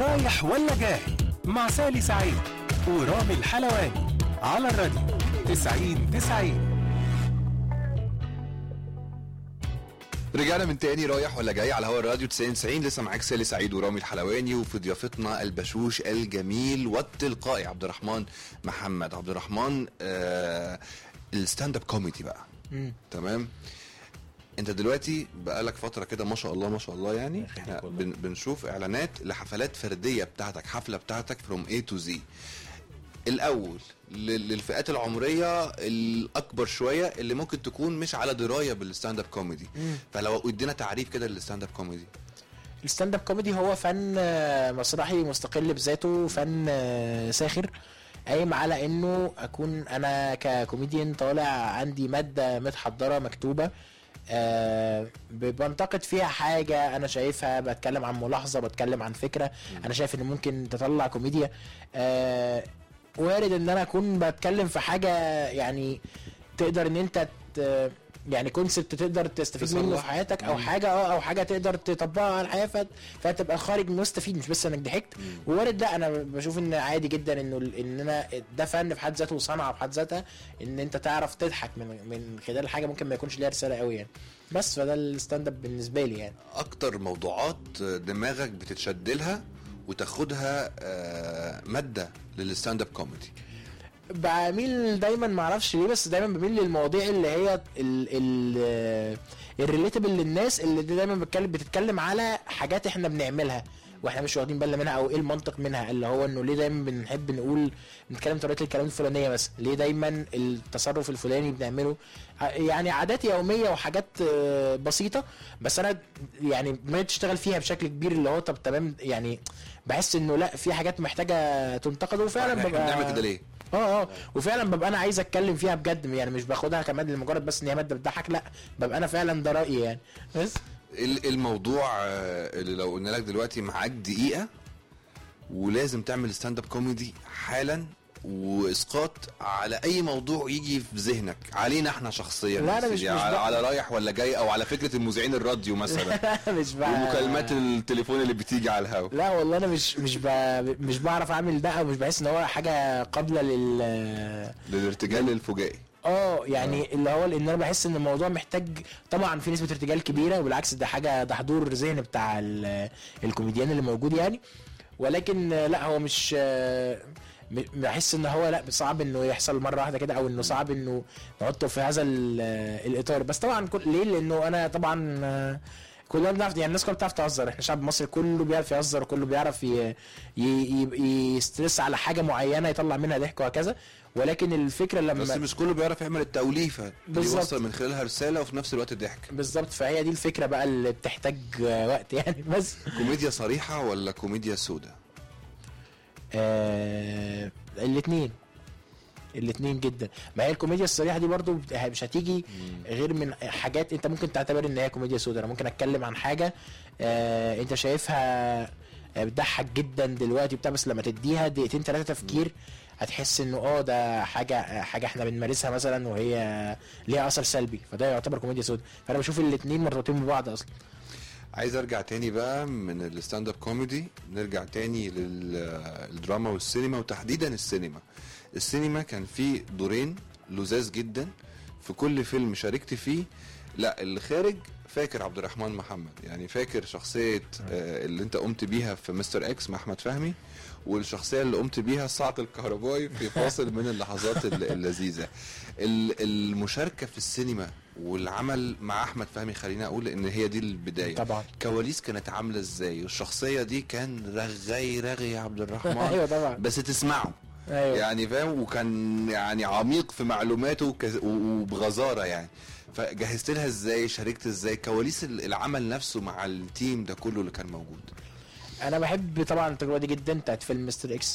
رايح ولا جاي مع سالي سعيد ورامي الحلواني على الراديو 90 90 رجعنا من تاني رايح ولا جاي على هوا الراديو 90 90 لسه معاك سالي سعيد ورامي الحلواني وفي ضيافتنا البشوش الجميل والتلقائي عبد الرحمن محمد عبد الرحمن آه الستاند اب كوميدي بقى تمام انت دلوقتي بقالك فتره كده ما شاء الله ما شاء الله يعني احنا بن بنشوف اعلانات لحفلات فرديه بتاعتك حفله بتاعتك فروم اي تو زي الاول لل- للفئات العمريه الاكبر شويه اللي ممكن تكون مش على درايه بالستاند اب كوميدي فلو ادينا تعريف كده للستاند اب كوميدي الستاند اب كوميدي هو فن آه، مسرحي مستقل بذاته فن آه، ساخر قايم على انه اكون انا ككوميديان طالع عندي ماده متحضره مكتوبه آه ب- بنتقد فيها حاجه انا شايفها بتكلم عن ملاحظه بتكلم عن فكره انا شايف ان ممكن تطلع كوميديا آه وارد ان انا اكون بتكلم في حاجه يعني تقدر ان انت ت- يعني كونسبت تقدر تستفيد منه في تصلح. حياتك او حاجه اه او حاجه تقدر تطبقها على الحياه فت- فتبقى خارج مستفيد مش بس انك ضحكت ووارد لا انا بشوف ان عادي جدا انه ال- ان انا ده فن في حد ذاته وصنعه في حد ذاتها ان انت تعرف تضحك من من خلال حاجه ممكن ما يكونش ليها رساله قوي يعني بس فده الستاند اب بالنسبه لي يعني اكتر موضوعات دماغك بتتشد لها وتاخدها آه، ماده للستاند اب كوميدي بميل دايما ما اعرفش ليه بس دايما بميل للمواضيع اللي هي ال ال الريليتابل للناس اللي دي دايما بتتكلم بتتكلم على حاجات احنا بنعملها واحنا مش واخدين بالنا منها او ايه المنطق منها اللي هو انه ليه دايما بنحب نقول نتكلم طريقه الكلام الفلانيه بس ليه دايما التصرف الفلاني بنعمله ع- يعني عادات يوميه وحاجات آه، بسيطه بس انا يعني دماغي تشتغل فيها بشكل كبير اللي هو طب تمام يعني بحس انه لا في حاجات محتاجه تنتقد وفعلا احنا ببقى بنعمل كده ليه اه اه وفعلا ببقى انا عايز اتكلم فيها بجد يعني مش باخدها كماده لمجرد بس ان هي ماده بتضحك لا ببقى انا فعلا ده رايي يعني بس ال- الموضوع آه، اللي لو قلنا لك دلوقتي معاك دقيقه ولازم تعمل ستاند اب كوميدي حالا واسقاط على اي موضوع يجي في ذهنك علينا احنا شخصيا لا، أنا يا مش- سيدي، مش على, بقى- على رايح ولا جاي او على فكره المذيعين الراديو مثلا مش بقى ومكالمات التليفون اللي بتيجي على الهوا لا والله انا مش مش ب... مش بعرف اعمل ده او مش بحس ان هو حاجه قابله لل للارتجال الفجائي اه يعني اللي هو لان انا بحس ان الموضوع محتاج طبعا في نسبه ارتجال كبيره وبالعكس ده حاجه ده حضور ذهن بتاع ال- الكوميديان اللي موجود يعني ولكن آه، لا هو مش آه، م- بحس ان هو لا صعب انه يحصل مره واحده كده او انه صعب انه نحطه في هذا ال- آه، الاطار بس طبعا كل ليه لانه انا طبعا آه، كلنا بنعرف يعني الناس كلها بتعرف تهزر احنا شعب مصري كله بيعرف يهزر وكله بيعرف ي- ي- ي- يسترس على حاجه معينه يطلع منها ضحك وهكذا ولكن الفكره لما بس مش كله بيعرف يعمل التوليفه اللي بالظبط. يوصل من خلالها رساله وفي نفس الوقت ضحك بالظبط فهي دي الفكره بقى اللي بتحتاج آه، وقت يعني بس كوميديا صريحه ولا كوميديا سوداء آه الاثنين الاثنين جدا ما هي الكوميديا الصريحه دي برضو بت- مش هتيجي غير من حاجات انت ممكن تعتبر ان هي كوميديا سوداء انا ممكن اتكلم عن حاجه آه انت شايفها آه، بتضحك جدا دلوقتي بتاع بس لما تديها دقيقتين ثلاثه تفكير هتحس انه اه ده حاجه حاجه احنا بنمارسها مثلا وهي ليها اثر سلبي فده يعتبر كوميديا سوداء فانا بشوف الاثنين مرتبطين ببعض اصلا عايز ارجع تاني بقى من الستاند اب كوميدي نرجع تاني للدراما والسينما وتحديدا السينما السينما كان فيه دورين لذاذ جدا في كل فيلم شاركت فيه لا اللي خارج فاكر عبد الرحمن محمد يعني فاكر شخصية آه، اللي انت قمت بيها في مستر اكس مع احمد فهمي والشخصية اللي قمت بيها صعق الكهربائي في فاصل من اللحظات الل- اللذيذة ال- المشاركة في السينما والعمل مع احمد فهمي خلينا اقول ان هي دي البداية طبعا كواليس كانت عاملة ازاي والشخصية دي كان رغاي رغي يا عبد الرحمن ايوه طبعا بس تسمعه ايوه يعني فاهم وكان يعني عميق في معلوماته وكز- وبغزاره يعني فجهزت لها ازاي شاركت ازاي كواليس ال- العمل نفسه مع التيم ده كله اللي كان موجود انا بحب طبعا التجربه دي جدا بتاعت فيلم مستر اكس